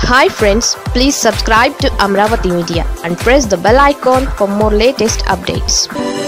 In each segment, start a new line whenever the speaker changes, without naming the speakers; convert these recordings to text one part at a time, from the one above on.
hi friends please subscribe to Amaravati media and press the bell icon for more latest updates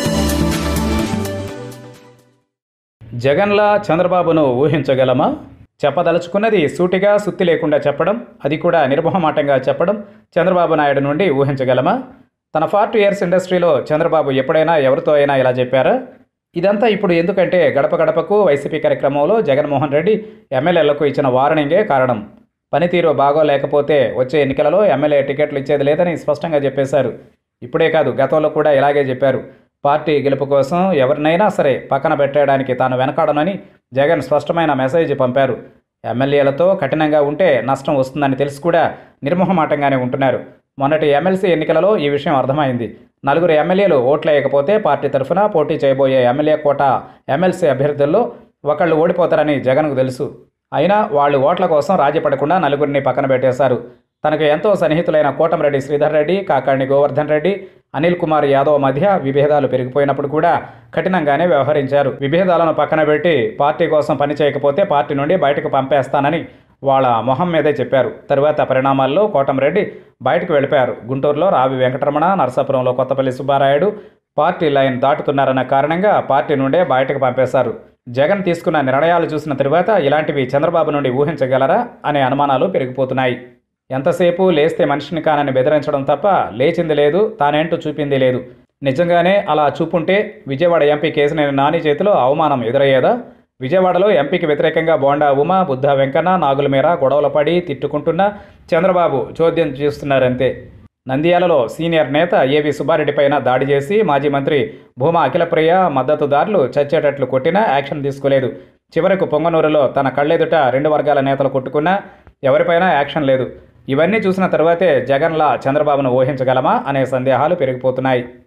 జగన్లా చంద్రబాబును ఊహించగలమా చెప్పదలుచుకున్నది సూటిగా సుత్తి లేకుండా చెప్పడం అది కూడా నిర్మోహమాటంగా చెప్పడం చంద్రబాబు నాయుడు నుండి ఊహించగలమా తన ఫార్టీ ఇయర్స్ ఇండస్ట్రీలో చంద్రబాబు ఎప్పుడైనా ఎవరితో అయినా ఇలా చెప్పారా ఇదంతా ఇప్పుడు ఎందుకంటే గడప గడపకు వైసీపీ కార్యక్రమంలో జగన్మోహన్ రెడ్డి ఎమ్మెల్యేలకు ఇచ్చిన వార్నింగే కారణం పనితీరు బాగోలేకపోతే వచ్చే ఎన్నికలలో ఎమ్మెల్యే టికెట్లు ఇచ్చేది లేదని స్పష్టంగా చెప్పేశారు ఇప్పుడే కాదు గతంలో కూడా ఇలాగే చెప్పారు పార్టీ గెలుపు కోసం ఎవరినైనా సరే పక్కన పెట్టడానికి తాను వెనకాడనని జగన్ స్పష్టమైన మెసేజ్ పంపారు ఎమ్మెల్యేలతో కఠినంగా ఉంటే నష్టం వస్తుందని తెలిసి కూడా నిర్మోహమాటంగానే ఉంటున్నారు మొన్నటి ఎమ్మెల్సీ ఎన్నికలలో ఈ విషయం అర్థమైంది నలుగురు ఎమ్మెల్యేలు ఓట్లేయకపోతే పార్టీ తరఫున పోటీ చేయబోయే ఎమ్మెల్యే కోట ఎమ్మెల్సీ అభ్యర్థుల్లో ఒకళ్ళు ఓడిపోతారని జగన్కు తెలుసు అయినా వాళ్ళు ఓట్ల కోసం రాజీ పడకుండా నలుగురిని పక్కన పెట్టేశారు తనకు ఎంతో సన్నిహితులైన కోటమిరెడ్డి శ్రీధర్ రెడ్డి కాకాణి గోవర్ధన్ రెడ్డి అనిల్ కుమార్ యాదవ్ మధ్య విభేదాలు పెరిగిపోయినప్పుడు కూడా కఠినంగానే వ్యవహరించారు విభేదాలను పక్కన పెట్టి పార్టీ కోసం పని చేయకపోతే పార్టీ నుండి బయటకు పంపేస్తానని వాళ్ళ మొహం మీదే చెప్పారు తరువాత పరిణామాల్లో కోటమిరెడ్డి బయటకు వెళ్ళిపోయారు గుంటూరులో రావి వెంకటరమణ నరసాపురంలో కొత్తపల్లి సుబ్బారాయుడు పార్టీ లైన్ దాటుతున్నారన్న కారణంగా పార్టీ నుండే బయటకు పంపేశారు జగన్ తీసుకున్న నిర్ణయాలు చూసిన తరువాత ఇలాంటివి చంద్రబాబు నుండి ఊహించగలరా అనే అనుమానాలు పెరిగిపోతున్నాయి ఎంతసేపు లేస్తే మనిషిని కానని బెదిరించడం తప్ప లేచింది లేదు తానేంటూ చూపింది లేదు నిజంగానే అలా చూపుంటే విజయవాడ ఎంపీ కేసినేని నాని చేతిలో అవమానం ఎదురయ్యేదా విజయవాడలో ఎంపీకి వ్యతిరేకంగా బోండా ఉమ బుద్ధ వెంకన్న నాగుల మేర గొడవలు పడి తిట్టుకుంటున్న చంద్రబాబు చోద్యం చేస్తున్నారంతే నంద్యాలలో సీనియర్ నేత ఏవి సుబ్బారెడ్డి పైన దాడి చేసి మాజీ మంత్రి భూమా అఖిలప్రియ మద్దతుదారులు చచ్చేటట్లు కొట్టినా యాక్షన్ తీసుకోలేదు చివరకు పొంగనూరులో తన కళ్ళెదుట రెండు వర్గాల నేతలు కొట్టుకున్నా ఎవరిపైనా యాక్షన్ లేదు ఇవన్నీ చూసిన తర్వాతే జగన్లా చంద్రబాబును ఊహించగలమా అనే సందేహాలు పెరిగిపోతున్నాయి